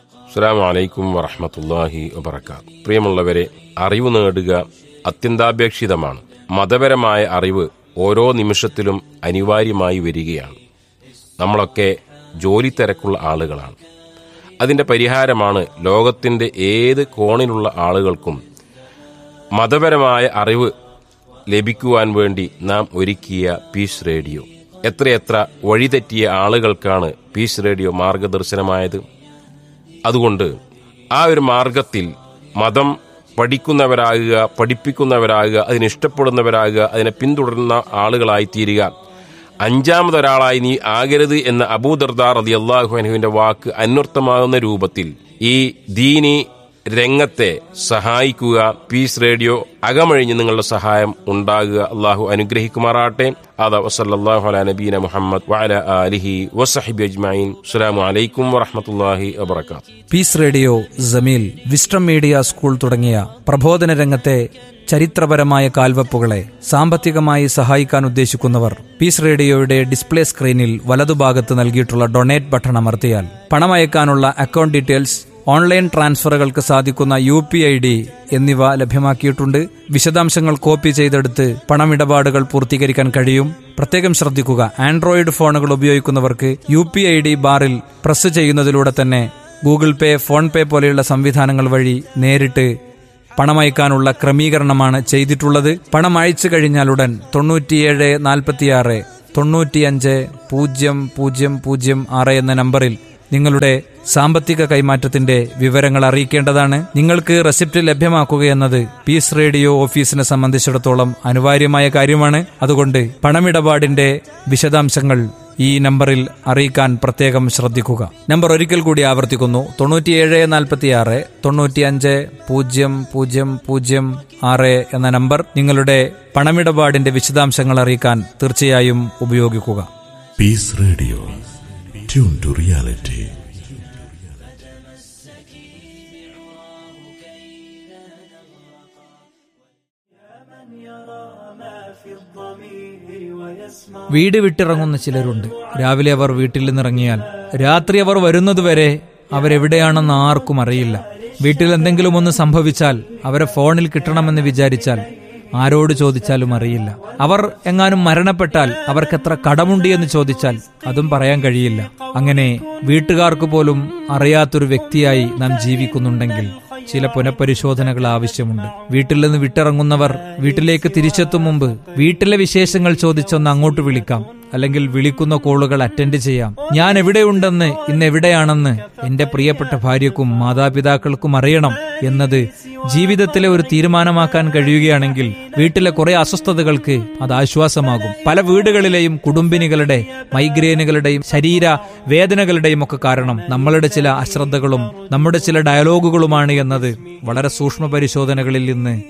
അസ്സാം വലൈക്കും വറഹമത്തല്ലാഹി വബർക്കാത്ത് പ്രിയമുള്ളവരെ അറിവ് നേടുക അത്യന്താപേക്ഷിതമാണ് മതപരമായ അറിവ് ഓരോ നിമിഷത്തിലും അനിവാര്യമായി വരികയാണ് നമ്മളൊക്കെ ജോലി തിരക്കുള്ള ആളുകളാണ് അതിന്റെ പരിഹാരമാണ് ലോകത്തിന്റെ ഏത് കോണിലുള്ള ആളുകൾക്കും മതപരമായ അറിവ് ലഭിക്കുവാൻ വേണ്ടി നാം ഒരുക്കിയ പീസ് റേഡിയോ എത്രയെത്ര വഴിതെറ്റിയ ആളുകൾക്കാണ് പീസ് റേഡിയോ മാർഗദർശനമായത് അതുകൊണ്ട് ആ ഒരു മാർഗത്തിൽ മതം പഠിക്കുന്നവരാകുക പഠിപ്പിക്കുന്നവരാകുക അതിന് ഇഷ്ടപ്പെടുന്നവരാകുക അതിനെ പിന്തുടരുന്ന ആളുകളായി തീരുക അഞ്ചാമതൊരാളായി നീ ആകരുത് എന്ന അബൂദർദാർ റതി അള്ളാഹുഅനുവിന്റെ വാക്ക് അന്വർത്ഥമാകുന്ന രൂപത്തിൽ ഈ ദീനി രംഗത്തെ സഹായിക്കുക പീസ് റേഡിയോ അകമഴിഞ്ഞ് നിങ്ങളുടെ സഹായം ഉണ്ടാകുക അള്ളാഹു അനുഗ്രഹിക്കുമാറാട്ടെ അതാ വസല്ലാഹു അല നബീന മുഹമ്മദ് വഅല ആലിഹി വസഹിബി അജ്മൈൻ അസ്സലാമു അലൈക്കും വറഹമത്തല്ലാഹി വബർക്കാത്തു peace radio Jameel wisdom media school തുടങ്ങിയ പ്രബോധന രംഗത്തെ ചരിത്രപരമായ കാൽവെപ്പുകളെ സാമ്പത്തികമായി സഹായിക്കാൻ ഉദ്ദേശിക്കുന്നവർ പീസ് റേഡിയോയുടെ ഡിസ്പ്ലേ സ്ക്രീനിൽ വലതുഭാഗത്ത് നൽകിയിട്ടുള്ള ഡൊണേറ്റ് ബട്ടൺ അമർത്തിയാൽ പണമയക്കാനുള്ള അക്കൗണ്ട് ഡീറ്റെയിൽസ് ഓൺലൈൻ ട്രാൻസ്ഫറുകൾക്ക് സാധിക്കുന്ന യു പി ഐ ഡി എന്നിവ ലഭ്യമാക്കിയിട്ടുണ്ട് വിശദാംശങ്ങൾ കോപ്പി ചെയ്തെടുത്ത് പണമിടപാടുകൾ പൂർത്തീകരിക്കാൻ കഴിയും പ്രത്യേകം ശ്രദ്ധിക്കുക ആൻഡ്രോയിഡ് ഫോണുകൾ ഉപയോഗിക്കുന്നവർക്ക് യു പി ഐ ഡി ബാറിൽ പ്രസ് ചെയ്യുന്നതിലൂടെ തന്നെ ഗൂഗിൾ പേ ഫോൺ പേ പോലെയുള്ള സംവിധാനങ്ങൾ വഴി നേരിട്ട് പണമയക്കാനുള്ള ക്രമീകരണമാണ് ചെയ്തിട്ടുള്ളത് പണം അയച്ചു കഴിഞ്ഞാലുടൻ തൊണ്ണൂറ്റിയേഴ് നാൽപ്പത്തിയാറ് തൊണ്ണൂറ്റിയഞ്ച് പൂജ്യം പൂജ്യം പൂജ്യം ആറ് എന്ന നമ്പറിൽ നിങ്ങളുടെ സാമ്പത്തിക കൈമാറ്റത്തിന്റെ വിവരങ്ങൾ അറിയിക്കേണ്ടതാണ് നിങ്ങൾക്ക് റെസിപ്റ്റ് ലഭ്യമാക്കുകയെന്നത് പീസ് റേഡിയോ ഓഫീസിനെ സംബന്ധിച്ചിടത്തോളം അനിവാര്യമായ കാര്യമാണ് അതുകൊണ്ട് പണമിടപാടിന്റെ വിശദാംശങ്ങൾ ഈ നമ്പറിൽ അറിയിക്കാൻ പ്രത്യേകം ശ്രദ്ധിക്കുക നമ്പർ ഒരിക്കൽ കൂടി ആവർത്തിക്കുന്നു തൊണ്ണൂറ്റിയേഴ് നാൽപ്പത്തിയാറ് തൊണ്ണൂറ്റിയഞ്ച് പൂജ്യം പൂജ്യം പൂജ്യം ആറ് എന്ന നമ്പർ നിങ്ങളുടെ പണമിടപാടിന്റെ വിശദാംശങ്ങൾ അറിയിക്കാൻ തീർച്ചയായും ഉപയോഗിക്കുക peace radio tune to reality വീട് വിട്ടിറങ്ങുന്ന ചിലരുണ്ട് രാവിലെ അവർ വീട്ടിൽ നിന്നിറങ്ങിയാൽ രാത്രി അവർ വരുന്നതുവരെ അവരെവിടെയാണെന്ന് ആർക്കും അറിയില്ല വീട്ടിൽ എന്തെങ്കിലും ഒന്ന് സംഭവിച്ചാൽ അവരെ ഫോണിൽ കിട്ടണമെന്ന് വിചാരിച്ചാൽ ആരോട് ചോദിച്ചാലും അറിയില്ല അവർ എങ്ങാനും മരണപ്പെട്ടാൽ അവർക്ക് എത്ര കടമുണ്ട് എന്ന് ചോദിച്ചാൽ അതും പറയാൻ കഴിയില്ല അങ്ങനെ വീട്ടുകാർക്ക് പോലും അറിയാത്തൊരു വ്യക്തിയായി നാം ജീവിക്കുന്നുണ്ടെങ്കിൽ ചില പുനഃപരിശോധനകൾ ആവശ്യമുണ്ട് വീട്ടിൽ നിന്ന് വിട്ടിറങ്ങുന്നവർ വീട്ടിലേക്ക് തിരിച്ചെത്തും മുമ്പ് വീട്ടിലെ വിശേഷങ്ങൾ ചോദിച്ചൊന്ന് അങ്ങോട്ട് വിളിക്കാം അല്ലെങ്കിൽ വിളിക്കുന്ന കോളുകൾ അറ്റൻഡ് ചെയ്യാം ഞാൻ എവിടെയുണ്ടെന്ന് ഇന്ന് എവിടെയാണെന്ന് എന്റെ പ്രിയപ്പെട്ട ഭാര്യക്കും മാതാപിതാക്കൾക്കും അറിയണം എന്നത് ജീവിതത്തിലെ ഒരു തീരുമാനമാക്കാൻ കഴിയുകയാണെങ്കിൽ വീട്ടിലെ കുറെ അസ്വസ്ഥതകൾക്ക് അത് ആശ്വാസമാകും പല വീടുകളിലെയും കുടുംബിനികളുടെ മൈഗ്രെയിനുകളുടെയും ശരീര വേദനകളുടെയും ഒക്കെ കാരണം നമ്മളുടെ ചില അശ്രദ്ധകളും നമ്മുടെ ചില ഡയലോഗുകളുമാണ് എന്നത് വളരെ സൂക്ഷ്മ പരിശോധനകളിൽ നിന്ന്